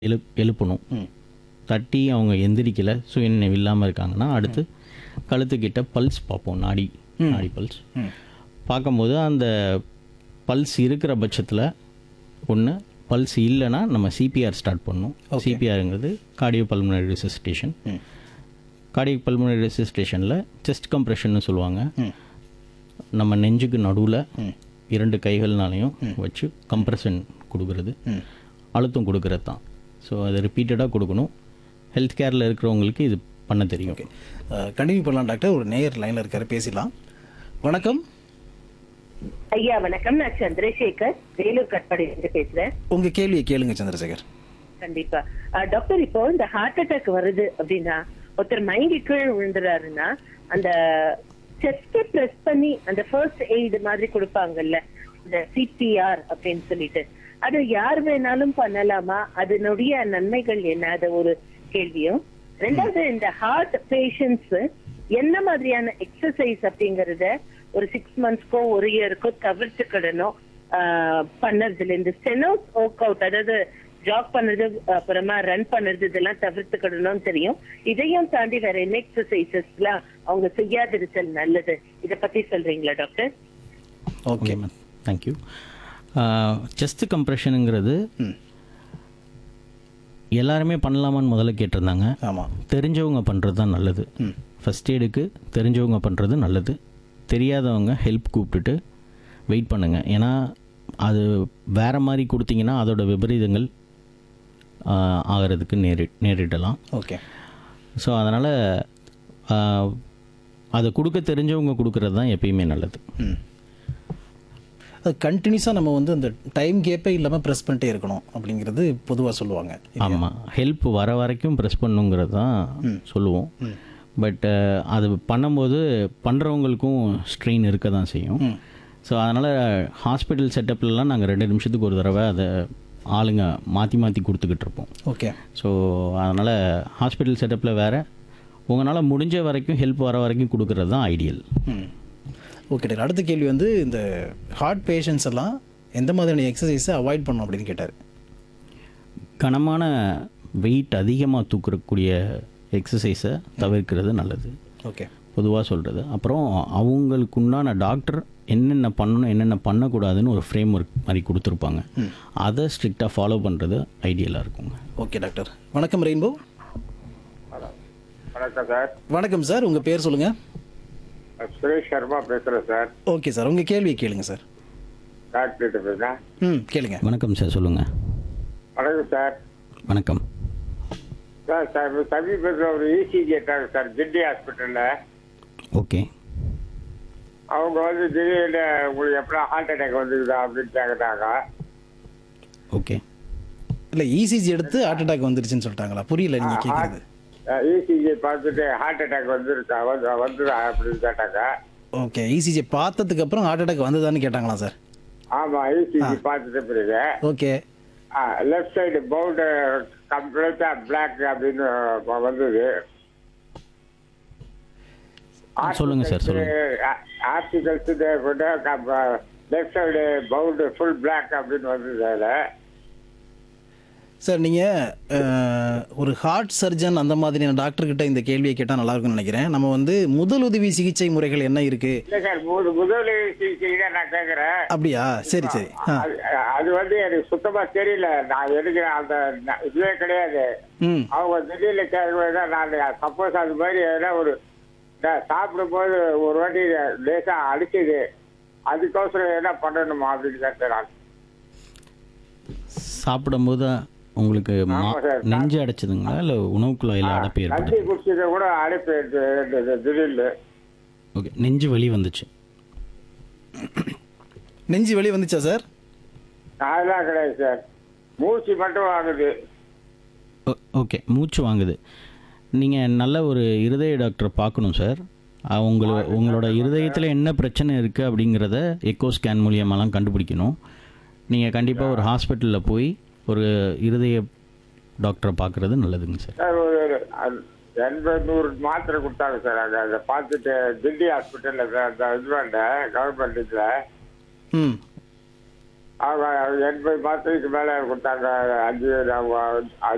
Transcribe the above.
எழுப் எழுப்பணும் தட்டி அவங்க எந்திரிக்கல சுயநினைவு இல்லாமல் இருக்காங்கன்னா அடுத்து கழுத்துக்கிட்ட பல்ஸ் பார்ப்போம் நாடி நாடி பல்ஸ் பார்க்கும்போது அந்த பல்ஸ் இருக்கிற பட்சத்தில் ஒன்று பல்ஸ் இல்லைன்னா நம்ம சிபிஆர் ஸ்டார்ட் பண்ணணும் சிபிஆருங்கிறது cardio pulmonary resuscitation cardio pulmonary ரெசிஸ்டேஷனில் செஸ்ட் கம்ப்ரெஷன்னு சொல்லுவாங்க நம்ம நெஞ்சுக்கு நடுவில் இரண்டு கைகள்னாலையும் வச்சு கம்ப்ரெஷன் கொடுக்கறது அழுத்தம் கொடுக்கறது தான் ஸோ அதை ரிப்பீட்டடாக கொடுக்கணும் ஹெல்த் கேரில் இருக்கிறவங்களுக்கு இது பண்ண தெரியும் ஓகே கண்டினியூ பண்ணலாம் டாக்டர் ஒரு நேயர் லைனில் இருக்காரு பேசிடலாம் வணக்கம் ஐயா வணக்கம் நான் சந்திரசேகர் வேலூர் கட்பாடியிலிருந்து பேசுறேன் உங்கள் கேள்வியை கேளுங்க சந்திரசேகர் கண்டிப்பா அஹ், டாக்டர் இப்போ இந்த ஹார்ட் அட்டாக் வருது அப்படின்னா ஒருத்தர் மயங்கி கீழே விழுந்துறாருன்னா அந்த செஸ்ட் பிரஸ் பண்ணி அந்த ஃபர்ஸ்ட் எய்டு மாதிரி கொடுப்பாங்கல்ல இந்த சிபிஆர் அப்படின்னு சொல்லிட்டு அது யார் வேணாலும் பண்ணலாமா அதனுடைய நன்மைகள் என்ன அது ஒரு கேள்வியும் ரெண்டாவது இந்த ஹார்ட் பேஷண்ட்ஸ் என்ன மாதிரியான எக்ஸசைஸ் அப்படிங்கறத ஒரு சிக்ஸ் மந்த்ஸ்க்கோ ஒரு இயருக்கோ தவிர்த்துக்கிடணும் ஆஹ் பண்ணறதுல இந்த ஸ்டெனோஸ் ஒர்க் அவுட் அதாவது ஜாக் பண்றது அப்புறமா ரன் பண்றது இதெல்லாம் தவிர்த்துக்கிடணும்னு தெரியும் இதையும் தாண்டி வேற என்ன எக்ஸசைசஸ்லாம் அவங்க செய்யாதிருத்தல் நல்லது இத பத்தி சொல்றீங்களா doctor okay ma'am thank you chest கம்ப்ரெஷனுங்கிறது எல்லாருமே பண்ணலாமான்னு முதல்ல கேட்டிருந்தாங்க ஆமாம் தெரிஞ்சவங்க பண்ணுறது தான் நல்லது ஃபஸ்ட் எய்டுக்கு தெரிஞ்சவங்க பண்ணுறது நல்லது தெரியாதவங்க ஹெல்ப் கூப்பிட்டுட்டு வெயிட் பண்ணுங்கள் ஏன்னா அது வேறு மாதிரி கொடுத்தீங்கன்னா அதோட விபரீதங்கள் ஆஹ், ஆகிறதுக்கு நேரி நேரிடலாம் ஓகே ஸோ அதனால் அதை கொடுக்க தெரிஞ்சவங்க கொடுக்கறது தான் எப்பயுமே நல்லது ம் அது கண்டினியூஸாக நம்ம வந்து அந்த டைம் கேப்பே இல்லாமல் ப்ரெஸ் பண்ணிட்டே இருக்கணும் அப்படிங்கிறது பொதுவாக சொல்லுவாங்க ஆமாம் ஹெல்ப் வர வரைக்கும் ப்ரெஸ் பண்ணுங்கிறது தான் சொல்லுவோம் பட் அது பண்ணும்போது பண்ணுறவங்களுக்கும் ஸ்ட்ரெயின் இருக்க தான் செய்யும் ஸோ அதனால் ஹாஸ்பிட்டல் செட்டப்லலாம் நாங்கள் ரெண்டு நிமிஷத்துக்கு ஒரு தடவை அதை ஆளுங்க மாற்றி மாற்றி கொடுத்துக்கிட்டு இருப்போம் ஓகே ஸோ அதனால் ஹாஸ்பிட்டல் செட்டப்பில் வேறு உங்களால் முடிஞ்ச வரைக்கும் ஹெல்ப் வர வரைக்கும் கொடுக்கறது தான் ஐடியல் ம் ஓகே டாக்டர் அடுத்த கேள்வி வந்து இந்த ஹார்ட் பேஷண்ட்ஸ் எல்லாம் எந்த மாதிரியான எக்ஸசைஸை அவாய்ட் பண்ணணும் அப்படின்னு கேட்டார் கனமான வெயிட் அதிகமாக தூக்கக்கூடிய எக்ஸசைஸை தவிர்க்கிறது நல்லது ஓகே பொதுவாக சொல்கிறது அப்புறம் அவங்களுக்கு உண்டான டாக்டர் என்னென்ன பண்ணணும் என்னென்ன பண்ணக்கூடாதுன்னு ஒரு ஃப்ரேம் ஒர்க் மாதிரி கொடுத்துருப்பாங்க அதை ஸ்ட்ரிக்டாக ஃபாலோ பண்ணுறது ஐடியலாக இருக்குங்க ஓகே டாக்டர் வணக்கம் ரெயின்போ வணக்கம் சார் வணக்கம் சார் உங்கள் பேர் சொல்லுங்கள் சுரேஷ் சர்மா பேசுறேன் சார் ஓகே சார் உங்கள் கேள்வியை கேளுங்க சார் டாக்டர்கிட்ட பேசுறேன் ம் கேளுங்க வணக்கம் சார் சொல்லுங்கள் வணக்கம் சார் வணக்கம் சார் சார் சமீபத்தில் ஒரு இசிஜி எடுத்தாங்க சார் ஜிண்டி ஹாஸ்பிட்டலில் ஓகே அவங்க வந்து திடீர்னு உங்களுக்கு எப்படா ஹார்ட் அட்டாக் வந்துருக்குதா அப்படின்னு கேட்குறாங்க ஓகே இல்லை இசிஜி எடுத்து ஹார்ட் அட்டாக் வந்துருச்சுன்னு சொல்லிட்டாங்களா புரியல நீங்கள் கேட்குறது இசிஜி பார்த்துட்டு ஹார்ட் அட்டாக் வந்துருக்கா வந்து வந்துதா அப்படின்னு கேட்டாங்க ஓகே இசிஜி பார்த்ததுக்கு அப்புறம் ஹார்ட் அட்டாக் வந்ததான்னு கேட்டாங்களா சார் ஆமாம் இசிஜி பார்த்துட்டு பிறகு ஓகே லெஃப்ட் சைடு பவுண்டு கம்ப்ளீட்டாக பிளாக் அப்படின்னு வந்தது சொல்லுங்க சார், சொல்லுங்க. Articles left side bound full block அப்படின்னு வந்தது அதில் சார் நீங்கள் ஒரு ஹார்ட் சர்ஜன் அந்த மாதிரியான டாக்டர்கிட்ட இந்த கேள்வியை கேட்டால் நல்லா இருக்கும்னு நினைக்கிறேன் நம்ம வந்து முதலுதவி சிகிச்சை முறைகள் என்ன இருக்குது இல்லை சார் முது முதல் சிகிச்சை தான் நான் கேட்குறேன் அப்படியா சரி சரி ஆ அது அது வந்து எனக்கு சுத்தமா தெரியல நான் எடுக்கிற அந்த ந- இதுவே கிடையாது ம் அவங்க திடீர்னு கேட்கும்போது தான் நான் சப்போஸ் அது மாதிரி எதனா ஒரு நான் சாப்பிடும்போது ஒரு வாட்டி லேசா அடிச்சது அதுக்கோசரம் என்ன பண்ணணுமா அப்படின்னு கேட்டேன் நான் சாப்பிடும்போது உங்களுக்கு மா ஆமா சார். நெஞ்சு அடைச்சதுங்களா இல்லை உணவு குழாயில் அடைப்பு தண்ணி ஏற்படுது குடிச்சது கூட அடைப்பு எடுத்து- எடுத்தது திடீர்னு ஓகே நெஞ்சு வலி வந்துச்சு நெஞ்சு வெளியே வந்துச்சா சார் அதெல்லாம் கிடையாது சார் மூச்சு மட்டும் ஆகுது ஓ- ஓகே மூச்சு வாங்குது நீங்கள் நல்ல ஒரு இருதய டாக்டரை பார்க்கணும் சார் உங்கள உங்களோட இருதயத்தில் என்ன பிரச்சனை இருக்குது அப்படிங்கிறத எக்கோ ஸ்கேன் மூலியமாலாம் கண்டுபிடிக்கணும் நீங்கள் கண்டிப்பாக ஒரு ஹாஸ்பிட்டலில் போய் ஒரு இருதய டாக்டரை பார்க்குறது நல்லதுங்க சார் சார் ஒரு அது- எண்பது நூறு மாத்திரை கொடுத்தாங்க சார் அங்கே அதை பார்த்துட்டு தில்லி ஹாஸ்பிட்டலில் அந்த இதுவாண்ட கவர்மெண்ட் இதில் ம் அவங்க எண்பது மாதத்துக்கு மேலே கொடுத்தாங்க அஞ்சு அவங்க